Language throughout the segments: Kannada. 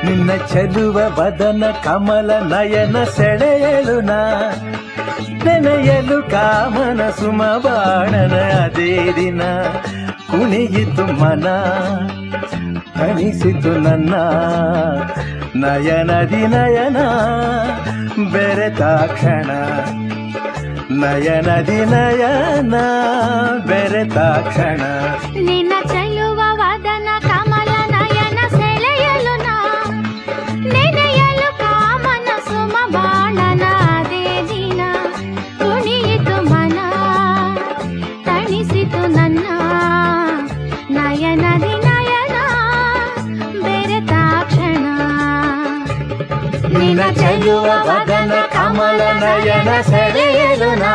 ನಿನ್ನ ಚೆಲುವ ವದನ ಕಮಲ ನಯನ ಸೆಳೆಯಲು ನಾ ನೆನೆಯಲು ಕಾಮನ ಸುಮ ಬಾಣನ ಅದೇ ದಿನ ಕುಣಿಯಿತು ಮನ ಅನಿಸಿತು ನನ್ನ ನಯನದಿ ನಯನ ಬೆರೆತಾಕ್ಷಣ ನಯನದಿ ನಯನ ಬೆರೆತಾಕ್ಷಣ ನಿನ್ನ ಚೆಲುವ ವದನ ಕಮಲ ನಯನ ಸೆಳೆಯಲು ನಾ ನೆನೆಯಲು ಕಾಮನ ಸುಮ ಬಾಣನ ಅದೇ ದಿನ ಕುಣಿಯಿತು ಮನ ತಣಿಸಿತು ನನ್ನ ನಯನದಿ ನಯನ ಬೆರೆತಾಕ್ಷಣ ನಿನ್ನ ಚೆಲುವ ವದನ ಕಮಲ ನಯನ ಸೆಳೆಯಲು ನಾ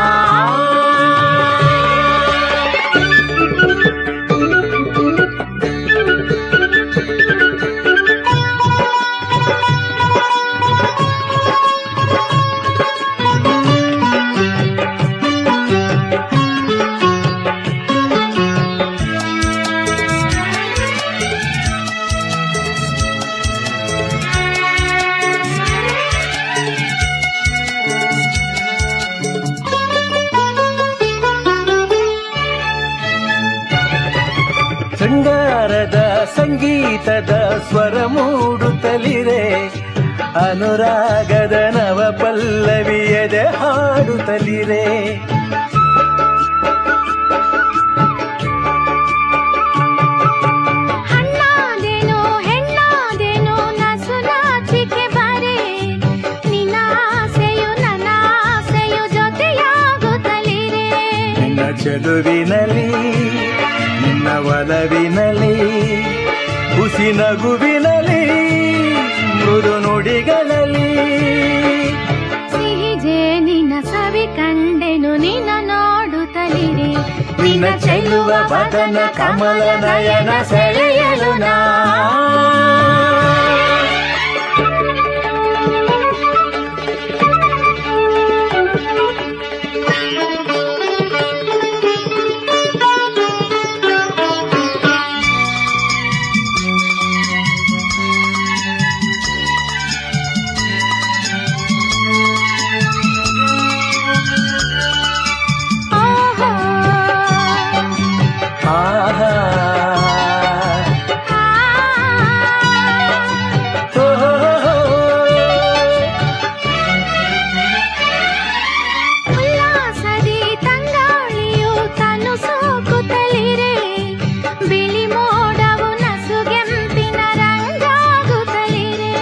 ಶೃಂಗಾರದ ಸಂಗೀತದ ಸ್ವರ ಮೂಡುತ್ತಲಿರೆ ಅನುರಾಗದ ನವ ಪಲ್ಲವಿಯದೆ ಹಾಡುತ್ತಲಿರೆ ಹಣ್ಣಾದೆನೋ ಹೆಣ್ಣಾದೆನೋ ನಸು ನಾಚಿಕೆ ಬರೆ ನಿನ್ನ ಆಸೆಯು ನನ್ನ ಆಸೆಯು ಜೊತೆಯಾಗುತ್ತಲಿರೆ ನಿನ್ನ ಚೆಲುವಿನಲ್ಲಿ ನಿನ್ನ ಒಲವಿನಲ್ಲಿ ಹುಸಿ ನಗುವಿನಲ್ಲಿ ಮೃದು ನುಡಿಗಳಲ್ಲಿ ಸಿಹಿ ಜೇನಿನ ಸವಿ ಕಂಡೆನು ನಿನ್ನ ನೋಡುತ್ತಲಿರೆ ನಿನ್ನ ಚೆಲುವ ಬದನ ಕಮಲ ನಯನ ಸೆಳೆಯಲು ನಾ ಓಹೋ ಆಹಾ ಆ ಓಹೋ. ಉಲ್ಲಾಸದಿ ತಂಗಾಳಿಯು ತನು ಸೋಕುತ್ತಲಿರೆ ಬಿಳಿ ಮೋಡವು ನಸುಗೆಂಪಿನ ರಂಗಾಗುತ್ತಲಿರೆ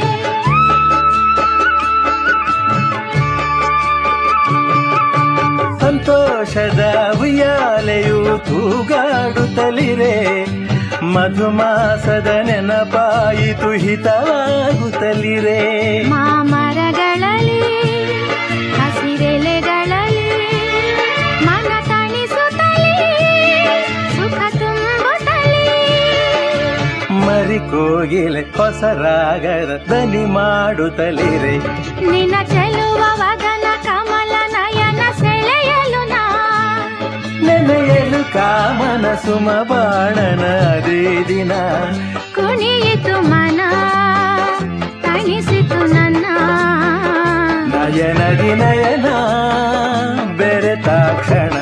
ಸಂತೋಷದ ಉಯ್ಯಾಲೆಯು ತೂಗಾಡುತ್ತಲಿರೆ ಮಧುಮಾಸದ ನೆನಪಾಯಿತು ಹಿತವಾಗುತ್ತಲಿರೆ ಮಾಮರಗಳಲ್ಲಿ ಹಸಿರೆಲೆಗಳಲ್ಲಿ ಮನ ತಣಿಸುತ್ತಲೇ ಸುಖ ತುಂಬುತ್ತಲೇ ಮರಿ ಕೋಗಿಲೆ ಹೊಸ ರಾಗದ ದನಿ ಮಾಡುತ್ತಲಿರೆ ನಿನ್ನ ಚೆಲುವ ವದನ ಕಮಲ ನಯನ ಸೆಳೆಯಲು ನಾ ನೆನೆಯಲು ಕಾಮನ ಸುಮ ಬಾಣನ ಅದೇ ದಿನ ಕುಣಿಯಿತು ಮನ ತಣಿಸಿತು ನನ್ನ ನಯನದಿ ನಯನ ಬೆರೆತಾಕ್ಷಣ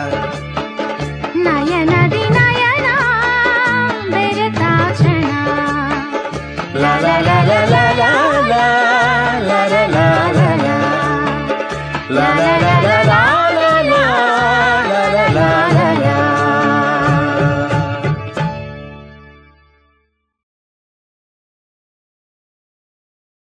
ನಯನದಿ ನಯನ ಬೆರೆತಾಕ್ಷಣ ಲ ಲ ಲ ಲ ಲ ಲ ಲ ಲ ಲ ಲ ಲ ಲ ಲ ಲ ಲ